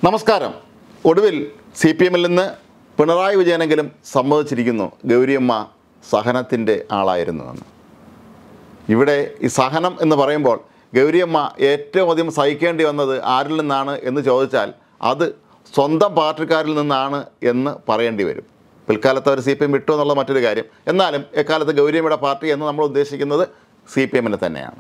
നമസ്കാരം ഒടുവിൽ C P എമ്മിൽ നിന്ന് പിണറായി വിജയനെങ്കിലും സമ്മതിച്ചിരിക്കുന്നു ഗൗരിയമ്മ സഹനത്തിൻ്റെ ആളായിരുന്നുവെന്ന് ഇവിടെ ഈ സഹനം എന്ന് പറയുമ്പോൾ ഗൗരിയമ്മ ഏറ്റവും അധികം സഹിക്കേണ്ടി വന്നത് ആരിൽ നിന്നാണ് എന്ന് ചോദിച്ചാൽ അത് സ്വന്തം പാർട്ടിക്കാരിൽ നിന്നാണ് എന്ന് പറയേണ്ടി വരും പിൽക്കാലത്ത് അവർ സി പി എം വിട്ടു എന്നുള്ള മറ്റൊരു കാര്യം എന്നാലും എക്കാലത്ത് ഗൗരിയമ്മയുടെ പാർട്ടി എന്ന് നമ്മൾ ഉദ്ദേശിക്കുന്നത് സി പി എമ്മിനെ തന്നെയാണ്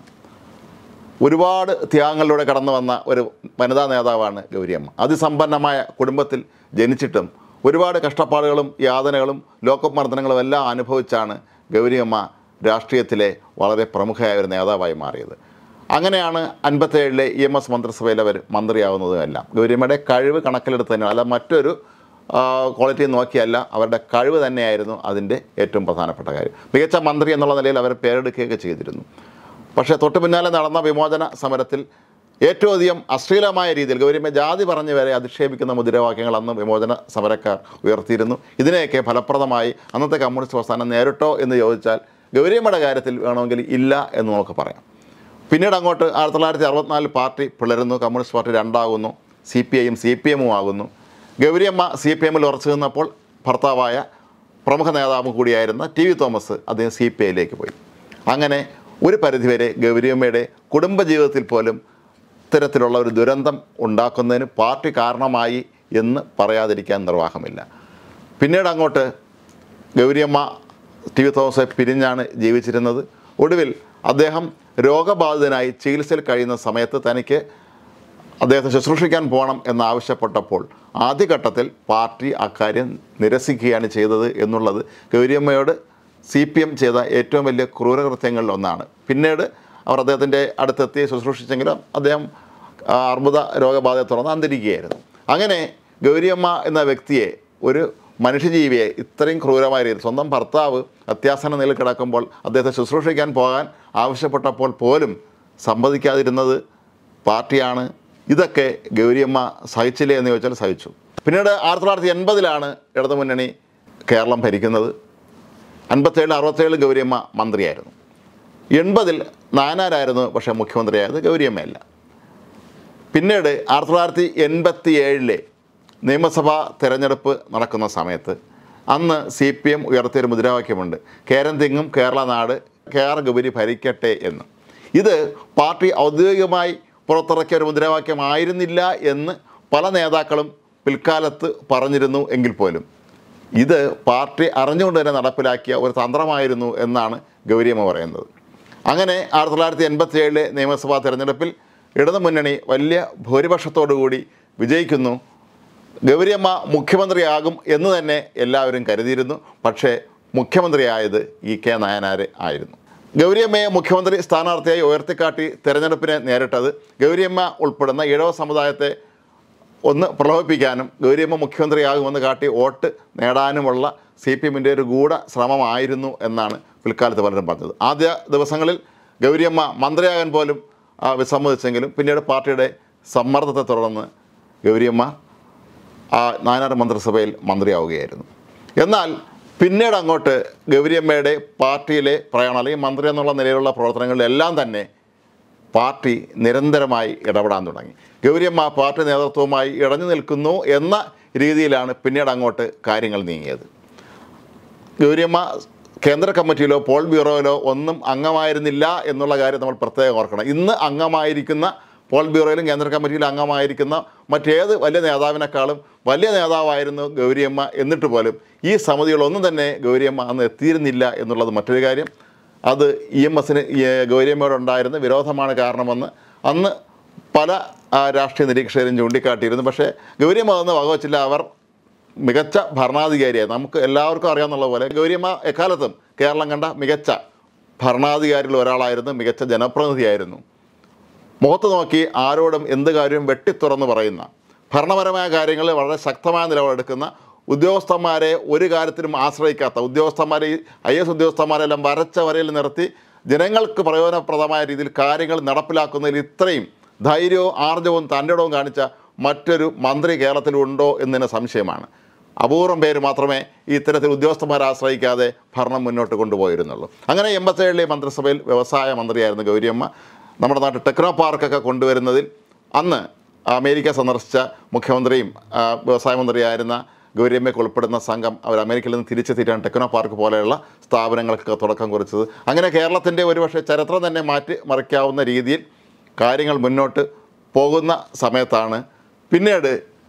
ഒരുപാട് ത്യാഗങ്ങളിലൂടെ കടന്നു വന്ന ഒരു വനിതാ നേതാവാണ് ഗൗരിയമ്മ അതിസമ്പന്നമായ കുടുംബത്തിൽ ജനിച്ചിട്ടും ഒരുപാട് കഷ്ടപ്പാടുകളും യാതനകളും ലോക്കപ്പ് മർദ്ദനങ്ങളും എല്ലാം അനുഭവിച്ചാണ് ഗൗരിയമ്മ രാഷ്ട്രീയത്തിലെ വളരെ പ്രമുഖയായ ഒരു നേതാവായി മാറിയത് അങ്ങനെയാണ് അൻപത്തേഴിലെ ഇ എം എസ് മന്ത്രിസഭയിൽ അവർ മന്ത്രിയാവുന്നതുമെല്ലാം ഗൗരിയമ്മയുടെ കഴിവ് കണക്കിലെടുത്ത് തന്നെ അല്ല മറ്റൊരു ആ, ക്വാളിറ്റി നോക്കിയല്ല അവരുടെ കഴിവ് തന്നെയായിരുന്നു അതിൻ്റെ ഏറ്റവും പ്രധാനപ്പെട്ട കാര്യം മികച്ച മന്ത്രി എന്നുള്ള നിലയിൽ അവർ പേരെടുക്കുകയൊക്കെ ചെയ്തിരുന്നു പക്ഷേ തൊട്ട് പിന്നാലെ നടന്ന വിമോചന സമരത്തിൽ ഏറ്റവും അധികം അശ്ലീലമായ രീതിയിൽ ഗൗരിയമ്മ ജാതി പറഞ്ഞ് വരെ അധിക്ഷേപിക്കുന്ന മുദ്രാവാക്യങ്ങൾ അന്ന് വിമോചന സമരക്കാർ ഉയർത്തിയിരുന്നു ഇതിനെയൊക്കെ ഫലപ്രദമായി അന്നത്തെ കമ്മ്യൂണിസ്റ്റ് പ്രസ്ഥാനം നേരിട്ടോ എന്ന് ചോദിച്ചാൽ ഗൗരിയമ്മയുടെ കാര്യത്തിൽ വേണമെങ്കിൽ ഇല്ല എന്ന് നമുക്ക് പറയാം പിന്നീട് അങ്ങോട്ട് ആയിരത്തി തൊള്ളായിരത്തി അറുപത്തിനാലിൽ പാർട്ടി പിളരുന്നു കമ്മ്യൂണിസ്റ്റ് പാർട്ടി രണ്ടാകുന്നു സി പി ഐയും സി പി എമ്മും ആകുന്നു ഗൗരിയമ്മ സി പി എമ്മിൽ ഉറച്ചു നിന്നപ്പോൾ ഭർത്താവായ പ്രമുഖ നേതാവ് കൂടിയായിരുന്ന ടി വി തോമസ് അദ്ദേഹം സി പി ഐയിലേക്ക് പോയി അങ്ങനെ ഒരു പരിധിവരെ ഗൗരിയമ്മയുടെ കുടുംബജീവിതത്തിൽ പോലും ഇത്തരത്തിലുള്ള ഒരു ദുരന്തം ഉണ്ടാക്കുന്നതിന് പാർട്ടി കാരണമായി എന്ന് പറയാതിരിക്കാൻ നിർവാഹമില്ല പിന്നീട് അങ്ങോട്ട് ഗൗരിയമ്മ ടി വി തോമസെ പിരിഞ്ഞാണ് ജീവിച്ചിരുന്നത് ഒടുവിൽ അദ്ദേഹം രോഗബാധിതനായി ചികിത്സയിൽ കഴിയുന്ന സമയത്ത് തനിക്ക് അദ്ദേഹത്തെ ശുശ്രൂഷിക്കാൻ പോകണം എന്നാവശ്യപ്പെട്ടപ്പോൾ ആദ്യഘട്ടത്തിൽ പാർട്ടി അക്കാര്യം നിരസിക്കുകയാണ് ചെയ്തത് എന്നുള്ളത് ഗൗരിയമ്മയോട് സി പി എം ചെയ്ത ഏറ്റവും വലിയ ക്രൂരകൃത്യങ്ങളിൽ ഒന്നാണ് പിന്നീട് അവർ അദ്ദേഹത്തിൻ്റെ അടുത്തെത്തി ശുശ്രൂഷിച്ചെങ്കിലും അദ്ദേഹം ആ, അർബുദ രോഗബാധയെ തുടർന്ന് അന്തരിക്കുകയായിരുന്നു അങ്ങനെ ഗൗരിയമ്മ എന്ന വ്യക്തിയെ ഒരു മനുഷ്യജീവിയെ ഇത്രയും ക്രൂരമായ രീതിയിൽ സ്വന്തം ഭർത്താവ് അത്യാസന നിലയിൽ കിടക്കുമ്പോൾ അദ്ദേഹത്തെ ശുശ്രൂഷിക്കാൻ പോകാൻ ആവശ്യപ്പെട്ടപ്പോൾ പോലും സമ്മതിക്കാതിരുന്നത് പാർട്ടിയാണ് ഇതൊക്കെ ഗൗരിയമ്മ സഹിച്ചില്ലേ എന്ന് ചോദിച്ചാൽ സഹിച്ചു പിന്നീട് ആയിരത്തി തൊള്ളായിരത്തി എൺപതിലാണ് ഇടതുമുന്നണി കേരളം ഭരിക്കുന്നത് അൻപത്തേഴിൽ അറുപത്തേഴിൽ ഗൗരിയമ്മ മന്ത്രിയായിരുന്നു എൺപതിൽ നായനാരായിരുന്നു പക്ഷേ മുഖ്യമന്ത്രിയായത് ഗൗരിയമ്മയല്ല പിന്നീട് ആയിരത്തി തൊള്ളായിരത്തി എൺപത്തി ഏഴിലെ നിയമസഭാ തെരഞ്ഞെടുപ്പ് നടക്കുന്ന സമയത്ത് അന്ന് സി പി എം ഉയർത്തിയൊരു മുദ്രാവാക്യമുണ്ട് കേരം തിങ്ങും കേരള നാട് കേരള ഗൗരി ഭരിക്കട്ടെ എന്ന് ഇത് പാർട്ടി ഔദ്യോഗികമായി പുറത്തിറക്കിയ ഒരു മുദ്രാവാക്യമായിരുന്നില്ല എന്ന് പല നേതാക്കളും പിൽക്കാലത്ത് പറഞ്ഞിരുന്നു എങ്കിൽ പോലും ഇത് പാർട്ടി അറിഞ്ഞുകൊണ്ട് തന്നെ നടപ്പിലാക്കിയ ഒരു തന്ത്രമായിരുന്നു എന്നാണ് ഗൗരിയമ്മ പറയുന്നത് അങ്ങനെ ആയിരത്തി തൊള്ളായിരത്തി എൺപത്തി ഏഴിലെ നിയമസഭാ തെരഞ്ഞെടുപ്പിൽ ഇടതുമുന്നണി വലിയ ഭൂരിപക്ഷത്തോടുകൂടി വിജയിക്കുന്നു ഗൗരിയമ്മ മുഖ്യമന്ത്രിയാകും എന്ന് തന്നെ എല്ലാവരും കരുതിയിരുന്നു പക്ഷേ മുഖ്യമന്ത്രിയായത് ഇ കെ നായനാര് ആയിരുന്നു ഗൗരിയമ്മയെ മുഖ്യമന്ത്രി സ്ഥാനാർത്ഥിയായി ഉയർത്തിക്കാട്ടി തെരഞ്ഞെടുപ്പിനെ നേരിട്ടത് ഗൗരിയമ്മ ഉൾപ്പെടുന്ന ഇടവ സമുദായത്തെ ഒന്ന് പ്രലോഭിപ്പിക്കാനും ഗൗരിയമ്മ മുഖ്യമന്ത്രിയാകുമെന്ന് കാട്ടി വോട്ട് നേടാനുമുള്ള സി പി എമ്മിൻ്റെ ഒരു ഗൂഢ ശ്രമമായിരുന്നു എന്നാണ് പിൽക്കാലത്ത് പലരും പറഞ്ഞത് ആദ്യ ദിവസങ്ങളിൽ ഗൗരിയമ്മ മന്ത്രിയാകാൻ പോലും ആ, വിസമ്മതിച്ചെങ്കിലും പിന്നീട് പാർട്ടിയുടെ സമ്മർദ്ദത്തെ തുടർന്ന് ഗൗരിയമ്മ ആ നായനാർ മന്ത്രിസഭയിൽ മന്ത്രിയാവുകയായിരുന്നു എന്നാൽ പിന്നീട് അങ്ങോട്ട് ഗൗരിയമ്മയുടെ പാർട്ടിയിലെ പ്രയാണം അല്ലെങ്കിൽ മന്ത്രി എന്നുള്ള നിലയിലുള്ള പ്രവർത്തനങ്ങളിലെല്ലാം തന്നെ പാർട്ടി നിരന്തരമായി ഇടപെടാൻ തുടങ്ങി ഗൗരിയമ്മ പാർട്ടി നേതൃത്വവുമായി ഇടഞ്ഞു നിൽക്കുന്നു എന്ന രീതിയിലാണ് പിന്നീട് അങ്ങോട്ട് കാര്യങ്ങൾ നീങ്ങിയത് ഗൗരിയമ്മ കേന്ദ്ര കമ്മിറ്റിയിലോ പോൾ ബ്യൂറോയിലോ ഒന്നും അംഗമായിരുന്നില്ല എന്നുള്ള കാര്യം നമ്മൾ പ്രത്യേകം ഓർക്കണം ഇന്ന് അംഗമായിരിക്കുന്ന പോൾ ബ്യൂറോയിലും കേന്ദ്ര കമ്മിറ്റിയിലും അംഗമായിരിക്കുന്ന മറ്റേത് വലിയ നേതാവിനേക്കാളും വലിയ നേതാവായിരുന്നു ഗൗരിയമ്മ എന്നിട്ട് പോലും ഈ സമിതികളൊന്നും തന്നെ ഗൗരിയമ്മ അന്ന് എത്തിയിരുന്നില്ല എന്നുള്ളത് മറ്റൊരു കാര്യം അത് ഇ എം എസിന് ഗൗരിയമ്മയോടുണ്ടായിരുന്ന വിരോധമാണ് കാരണമെന്ന് അന്ന് പല ആ, രാഷ്ട്രീയ നിരീക്ഷകരും ചൂണ്ടിക്കാട്ടിയിരുന്നു പക്ഷേ ഗൗരിയമ്മ അതൊന്നും വകവച്ചില്ല അവർ മികച്ച ഭരണാധികാരിയായി നമുക്ക് എല്ലാവർക്കും അറിയാവുന്ന പോലെ ഗൗരിയമ്മ എക്കാലത്തും കേരളം കണ്ട മികച്ച ഭരണാധികാരികളിൽ ഒരാളായിരുന്നു മികച്ച ജനപ്രതിനിധിയായിരുന്നു മുഖത്ത് നോക്കി ആരോടും എന്ത് കാര്യവും വെട്ടിത്തുറന്ന് പറയുന്ന ഭരണപരമായ കാര്യങ്ങളിൽ വളരെ ശക്തമായ നിലപാടെടുക്കുന്ന ഉദ്യോഗസ്ഥന്മാരെ ഒരു കാര്യത്തിലും ആശ്രയിക്കാത്ത ഉദ്യോഗസ്ഥന്മാരെ ഐ എസ് ഉദ്യോഗസ്ഥന്മാരെല്ലാം വരച്ച വരയിൽ നിർത്തി ജനങ്ങൾക്ക് പ്രയോജനപ്രദമായ രീതിയിൽ കാര്യങ്ങൾ നടപ്പിലാക്കുന്നതിൽ ഇത്രയും ധൈര്യവും ആർജവും തൻ്റെടവും കാണിച്ച മറ്റൊരു മന്ത്രി കേരളത്തിലുണ്ടോ എന്നതിന് സംശയമാണ് അപൂർവം പേര് മാത്രമേ ഈ ഇത്തരത്തിൽ ഉദ്യോഗസ്ഥന്മാരെ ആശ്രയിക്കാതെ ഭരണം മുന്നോട്ട് കൊണ്ടുപോയിരുന്നുള്ളൂ അങ്ങനെ എൺപത്തേഴിലെ മന്ത്രിസഭയിൽ വ്യവസായ മന്ത്രിയായിരുന്നു ഗൗരിയമ്മ നമ്മുടെ നാട്ടിൽ ടെക്നോ പാർക്കൊക്കെ കൊണ്ടുവരുന്നതിൽ അന്ന് അമേരിക്ക സന്ദർശിച്ച മുഖ്യമന്ത്രിയും ആ, വ്യവസായ മന്ത്രിയായിരുന്ന ഗൗരിയമ്മയ്ക്ക് ഉൾപ്പെടുന്ന സംഘം അവർ അമേരിക്കയിൽ നിന്ന് തിരിച്ചെത്തിയിട്ടാണ് ടെക്നോ പാർക്ക് പോലെയുള്ള സ്ഥാപനങ്ങൾക്ക് തുടക്കം കുറിച്ചത് അങ്ങനെ കേരളത്തിൻ്റെ ഒരുപക്ഷെ ചരിത്രം തന്നെ മാറ്റി മറിക്കാവുന്ന രീതിയിൽ കാര്യങ്ങൾ മുന്നോട്ട് പോകുന്ന സമയത്താണ് പിന്നീട്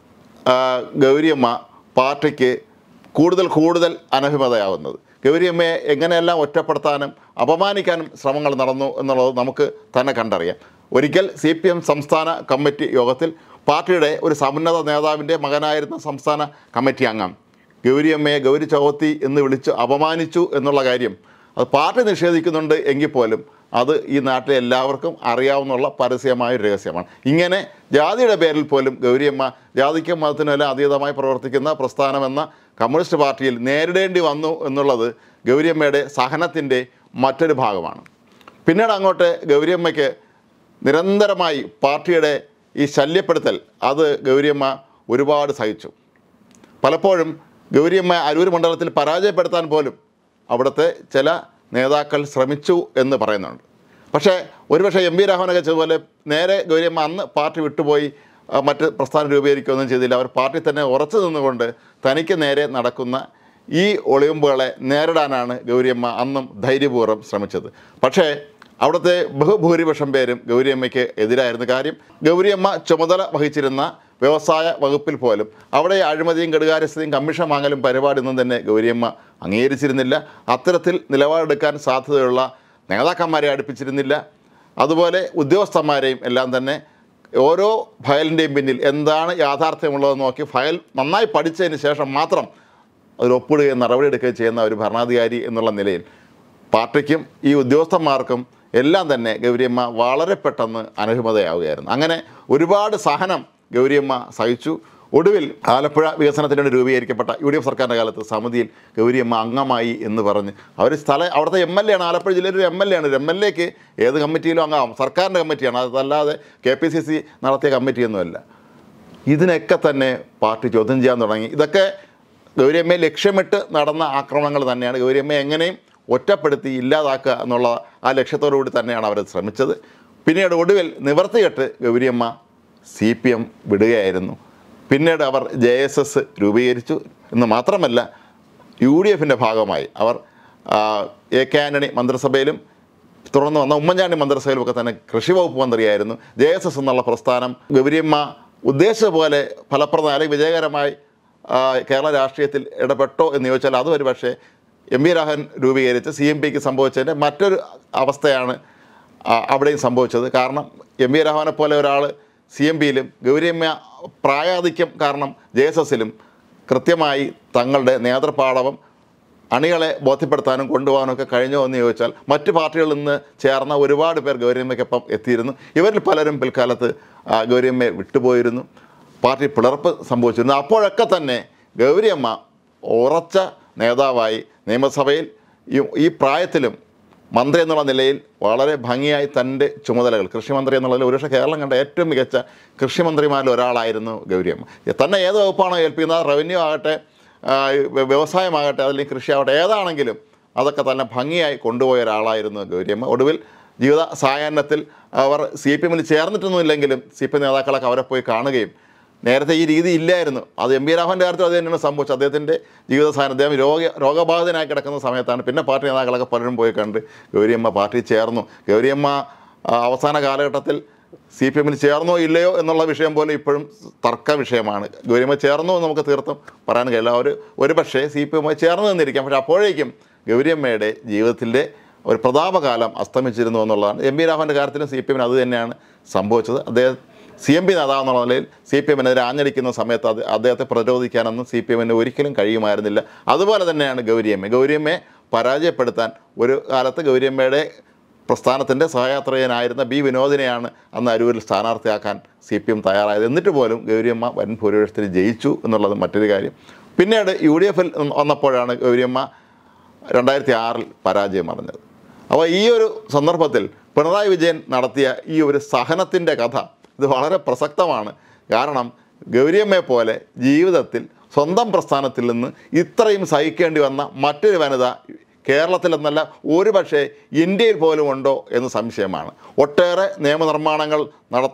ആ, ഗൗരിയമ്മ പാർട്ടിക്ക് കൂടുതൽ കൂടുതൽ അനഭിമതയാവുന്നത് ഗൗരിയമ്മയെ എങ്ങനെയെല്ലാം ഒറ്റപ്പെടുത്താനും അപമാനിക്കാനും ശ്രമങ്ങൾ നടന്നു എന്നുള്ളത് നമുക്ക് തന്നെ കണ്ടറിയാം ഒരിക്കൽ സി പി എം സംസ്ഥാന കമ്മിറ്റി യോഗത്തിൽ പാർട്ടിയുടെ ഒരു സമുന്നത നേതാവിൻ്റെ മകനായിരുന്ന സംസ്ഥാന കമ്മിറ്റി അംഗം ഗൗരിയമ്മയെ ഗൗരി ചൗത്തി എന്ന് വിളിച്ച് അപമാനിച്ചു എന്നുള്ള കാര്യം അത് പാർട്ടി നിഷേധിക്കുന്നുണ്ട് എങ്കിൽ പോലും അത് ഈ നാട്ടിലെ എല്ലാവർക്കും അറിയാവുന്നുള്ള പരസ്യമായ ഒരു രഹസ്യമാണ് ഇങ്ങനെ ജാതിയുടെ പേരിൽ പോലും ഗൗരിയമ്മ ജാതിക്കും മതത്തിനുമെല്ലാം അതീതമായി പ്രവർത്തിക്കുന്ന പ്രസ്ഥാനമെന്ന കമ്മ്യൂണിസ്റ്റ് പാർട്ടിയിൽ നേരിടേണ്ടി വന്നു എന്നുള്ളത് ഗൗരിയമ്മയുടെ സഹനത്തിൻ്റെ മറ്റൊരു ഭാഗമാണ് പിന്നീട് അങ്ങോട്ട് ഗൗരിയമ്മയ്ക്ക് നിരന്തരമായി പാർട്ടിയുടെ ഈ ശല്യപ്പെടുത്തൽ അത് ഗൗരിയമ്മ ഒരുപാട് സഹിച്ചു പലപ്പോഴും ഗൗരിയമ്മ അരൂർ മണ്ഡലത്തിൽ പരാജയപ്പെടുത്താൻ പോലും അവിടുത്തെ ചില നേതാക്കൾ ശ്രമിച്ചു എന്ന് പറയുന്നുണ്ട് പക്ഷേ ഒരുപക്ഷെ എം വി രാഘവനൊക്കെ ചെയ്തതുപോലെ നേരെ ഗൗരിയമ്മ അന്ന് പാർട്ടി വിട്ടുപോയി ആ, മറ്റ് പ്രസ്ഥാനം രൂപീകരിക്കുകയൊന്നും ചെയ്തില്ല അവർ പാർട്ടി തന്നെ ഉറച്ചു നിന്നുകൊണ്ട് തനിക്ക് നേരെ നടക്കുന്ന ഈ ഒളിയുമ്പുകളെ നേരിടാനാണ് ഗൗരിയമ്മ അന്നും ധൈര്യപൂർവ്വം ശ്രമിച്ചത് പക്ഷേ അവിടുത്തെ ബഹുഭൂരിപക്ഷം പേരും ഗൗരിയമ്മയ്ക്ക് എതിരായിരുന്നു കാര്യം ഗൗരിയമ്മ ചുമതല വഹിച്ചിരുന്ന വ്യവസായ വകുപ്പിൽ പോലും അവിടെ അഴിമതിയും കെടുകാര്യസ്ഥതയും കമ്മീഷൻ വാങ്ങലും പരിപാടിയൊന്നും തന്നെ ഗൗരിയമ്മ അംഗീകരിച്ചിരുന്നില്ല അത്തരത്തിൽ നിലപാടെടുക്കാൻ സാധ്യതയുള്ള നേതാക്കന്മാരെ അടുപ്പിച്ചിരുന്നില്ല അതുപോലെ ഉദ്യോഗസ്ഥന്മാരെയും എല്ലാം തന്നെ ഓരോ ഫയലിൻ്റെയും പിന്നിൽ എന്താണ് യാഥാർത്ഥ്യമുള്ളതെന്ന് നോക്കി ഫയൽ നന്നായി പഠിച്ചതിന് ശേഷം മാത്രം അതിൽ ഒപ്പിടുകയും നടപടിയെടുക്കുകയും ചെയ്യുന്ന ഒരു ഭരണാധികാരി എന്നുള്ള നിലയിൽ പാർട്ടിക്കും ഈ ഉദ്യോഗസ്ഥന്മാർക്കും എല്ലാം തന്നെ ഗൗരിയമ്മ വളരെ പെട്ടെന്ന് അനുഹിമതയാവുകയായിരുന്നു അങ്ങനെ ഒരുപാട് സഹനം ഗൗരിയമ്മ സഹിച്ചു ഒടുവിൽ ആലപ്പുഴ വികസനത്തിന് വേണ്ടി രൂപീകരിക്കപ്പെട്ട യു ഡി എഫ് സർക്കാരിൻ്റെ കാലത്ത് സമിതിയിൽ ഗൗരിയമ്മ അംഗമായി എന്ന് പറഞ്ഞ് അവർ സ്ഥല അവിടുത്തെ എം എൽ എ ആണ് ആലപ്പുഴ ജില്ലയിൽ ഒരു എം എൽ എ ആണ് ഒരു എം എൽ എക്ക് ഏത് കമ്മിറ്റിയിലും അംഗമാവും സർക്കാരിൻ്റെ കമ്മിറ്റിയാണ് അതല്ലാതെ കെ പി സി സി നടത്തിയ കമ്മിറ്റിയൊന്നുമല്ല ഇതിനൊക്കെ തന്നെ പാർട്ടി ചോദ്യം ചെയ്യാൻ തുടങ്ങി ഇതൊക്കെ ഗൗരിയമ്മയെ ലക്ഷ്യമിട്ട് നടന്ന ആക്രമണങ്ങൾ തന്നെയാണ് ഗൗരിയമ്മയെ എങ്ങനെയും ഒറ്റപ്പെടുത്തി ഇല്ലാതാക്കുക എന്നുള്ള ആ ലക്ഷ്യത്തോടു കൂടി തന്നെയാണ് അവർ ശ്രമിച്ചത് പിന്നീട് ഒടുവിൽ നിവർത്തികെട്ട് ഗൗരിയമ്മ സി പി എം വിടുകയായിരുന്നു പിന്നീട് അവർ ജെ എസ് എസ് രൂപീകരിച്ചു എന്ന് മാത്രമല്ല യു ഡി എഫിൻ്റെ ഭാഗമായി അവർ ആ, എ കെ ആൻ്റണി മന്ത്രിസഭയിലും തുടർന്ന് വന്ന ഉമ്മൻചാണ്ടി മന്ത്രിസഭയിലുമൊക്കെ തന്നെ കൃഷി വകുപ്പ് മന്ത്രിയായിരുന്നു ജെ എസ് എസ് എന്നുള്ള പ്രസ്ഥാനം ഗൗരിയമ്മ ഉദ്ദേശിച്ച പോലെ ഫലപ്രദം അല്ലെങ്കിൽ വിജയകരമായി ആ, കേരള രാഷ്ട്രീയത്തിൽ ഇടപെട്ടോ എന്ന് ചോദിച്ചാൽ അതും ഒരു പക്ഷേ എം വി രാഘവൻ രൂപീകരിച്ച് സി എം പിക്ക് സംഭവിച്ചതിൻ്റെ മറ്റൊരു അവസ്ഥയാണ് ആ, അവിടെയും സംഭവിച്ചത് കാരണം എം വി രാഘവനെ പോലെ ഒരാൾ സി എം പിയിലും ഗൗരിയമ്മ പ്രായാധിക്യം കാരണം ജെ എസ് എസിലും കൃത്യമായി തങ്ങളുടെ നേതൃപാടവം അണികളെ ബോധ്യപ്പെടുത്താനും കൊണ്ടുപോകാനും ഒക്കെ കഴിഞ്ഞോ എന്ന് ചോദിച്ചാൽ മറ്റ് പാർട്ടികളിൽ നിന്ന് ചേർന്ന ഒരുപാട് പേർ ഗൗരിയമ്മയ്ക്കൊപ്പം എത്തിയിരുന്നു ഇവരിൽ പലരും പിൽക്കാലത്ത് ആ, ഗൗരിയമ്മയെ വിട്ടുപോയിരുന്നു പാർട്ടി പിളർപ്പ് സംഭവിച്ചിരുന്നു അപ്പോഴൊക്കെ തന്നെ ഗൗരിയമ്മ ഉറച്ച നേതാവായി നിയമസഭയിൽ ഈ ഈ പ്രായത്തിലും മന്ത്രി എന്നുള്ള നിലയിൽ വളരെ ഭംഗിയായി തൻ്റെ ചുമതലകൾ കൃഷിമന്ത്രി എന്നുള്ള നിലയിൽ ഒരുപക്ഷെ കേരളം കണ്ട ഏറ്റവും മികച്ച കൃഷിമന്ത്രിമാരിൽ ഒരാളായിരുന്നു ഗൗരിയമ്മ തന്നെ ഏത് വകുപ്പാണോ ഏൽപ്പിക്കുന്നത് റവന്യൂ ആകട്ടെ ആ, വ്യ- വ്യവസായമാകട്ടെ അല്ലെങ്കിൽ കൃഷി ആവട്ടെ ഏതാണെങ്കിലും അതൊക്കെ തന്നെ ഭംഗിയായി കൊണ്ടുപോയ ഒരാളായിരുന്നു ഗൗരിയമ്മ ഒടുവിൽ ജീവിത സായാഹ്നത്തിൽ അവർ സി പി എമ്മിൽ ചേർന്നിട്ടൊന്നുമില്ലെങ്കിലും സി പി എം നേതാക്കളൊക്കെ അവരെ പോയി കാണുകയും നേരത്തെ ഈ രീതി ഇല്ലായിരുന്നു അത് എം വി രാഘവൻ്റെ കാര്യത്തിൽ അത് തന്നെയാണ് സംഭവിച്ചത് അദ്ദേഹത്തിൻ്റെ ജീവിത സാധനം അദ്ദേഹം രോഗ രോഗബാധിതനായി കിടക്കുന്ന സമയത്താണ് പിന്നെ പാർട്ടി നേതാക്കളൊക്കെ പലരും പോയി കണ്ട് ഗൗരിയമ്മ പാർട്ടി ചേർന്നു ഗൗരിയമ്മ ആ, അവസാന കാലഘട്ടത്തിൽ സി പി എമ്മിൽ ചേർന്നോ ഇല്ലയോ എന്നുള്ള വിഷയം പോലും ഇപ്പോഴും തർക്ക വിഷയമാണ് ഗൗരിയമ്മ ചേർന്നോ എന്ന് നമുക്ക് തീർത്തും പറയാൻ കഴിയില്ല അവർ ഒരു പക്ഷേ സി പി എമ്മുമായി ചേർന്ന് നിന്നിരിക്കാം പക്ഷേ അപ്പോഴേക്കും ഗൗരിയമ്മയുടെ ജീവിതത്തിൻ്റെ ഒരു പ്രതാപകാലം അസ്തമിച്ചിരുന്നു എന്നുള്ളതാണ് എം വി രാഘവൻ്റെ കാര്യത്തിലും സി പി എമ്മിന് അത് തന്നെയാണ് സംഭവിച്ചത് അദ്ദേഹം സി എം പി നേതാവ് എന്നുള്ള നിലയിൽ സി പി എമ്മിനെതിരെ ആഞ്ഞടിക്കുന്ന സമയത്ത് അത് അദ്ദേഹത്തെ പ്രതിരോധിക്കാനൊന്നും സി പി എമ്മിന് ഒരിക്കലും കഴിയുമായിരുന്നില്ല അതുപോലെ തന്നെയാണ് ഗൗരിയമ്മ ഗൗരിയമ്മയെ പരാജയപ്പെടുത്താൻ ഒരു കാലത്ത് ഗൗരിയമ്മയുടെ പ്രസ്ഥാനത്തിൻ്റെ സഹയാത്രികനായിരുന്ന ബി വിനോദിനെയാണ് അന്ന് അരൂരിൽ സ്ഥാനാർത്ഥിയാക്കാൻ സി പി എം തയ്യാറായത് എന്നിട്ട് പോലും ഗൗരിയമ്മ വൻ ഭൂരിപക്ഷത്തിൽ ജയിച്ചു എന്നുള്ളത് മറ്റൊരു കാര്യം പിന്നീട് യു ഡി എഫിൽ വന്നപ്പോഴാണ് ഗൗരിയമ്മ രണ്ടായിരത്തി ആറിൽ പരാജയം അറിഞ്ഞത് അപ്പോൾ ഈ ഒരു സന്ദർഭത്തിൽ പിണറായി വിജയൻ നടത്തിയ ഈ ഒരു സഹനത്തിൻ്റെ കഥ ഇത് വളരെ പ്രസക്തമാണ് കാരണം ഗൗരിയമ്മയെ പോലെ ജീവിതത്തിൽ സ്വന്തം പ്രസ്ഥാനത്തിൽ നിന്ന് ഇത്രയും സഹിക്കേണ്ടി വന്ന മറ്റൊരു വനിത കേരളത്തിൽ എന്നല്ല ഒരുപക്ഷെ ഇന്ത്യയിൽ പോലും ഉണ്ടോ എന്ന് സംശയമാണ് ഒട്ടേറെ നിയമനിർമ്മാണങ്ങൾ നടത്താൻ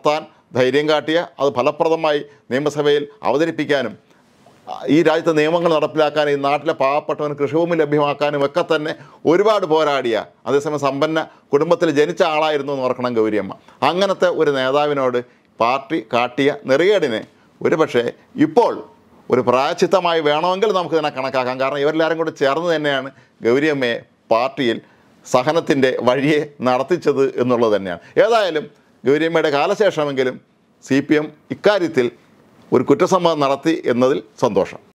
ധൈര്യം കാട്ടിയ അത് ഫലപ്രദമായി നിയമസഭയിൽ അവതരിപ്പിക്കാനും ഈ രാജ്യത്തെ നിയമങ്ങൾ നടപ്പിലാക്കാനും ഈ നാട്ടിലെ പാവപ്പെട്ടവന് കൃഷിഭൂമി ലഭ്യമാക്കാനും ഒക്കെ തന്നെ ഒരുപാട് പോരാടിയ അതേസമയം സമ്പന്ന കുടുംബത്തിൽ ജനിച്ച ആളായിരുന്നു എന്ന് ഓർക്കണം ഗൗരിയമ്മ അങ്ങനത്തെ ഒരു നേതാവിനോട് പാർട്ടി കാട്ടിയ നെറികേടിനെ ഒരു പക്ഷേ ഇപ്പോൾ ഒരു പ്രായച്ചിത്തമായി വേണമെങ്കിൽ നമുക്ക് ഇതിനെ കണക്കാക്കാം കാരണം ഇവരെല്ലാവരും കൂടി ചേർന്ന് തന്നെയാണ് ഗൗരിയമ്മയെ പാർട്ടിയിൽ സഹനത്തിൻ്റെ വഴിയെ നടത്തിച്ചത് എന്നുള്ളത് തന്നെയാണ് ഏതായാലും ഗൗരിയമ്മയുടെ കാലശേഷമെങ്കിലും സി പി എം ഇക്കാര്യത്തിൽ ഒരു കുറ്റസമ്മതം നടത്തി എന്നതിൽ സന്തോഷം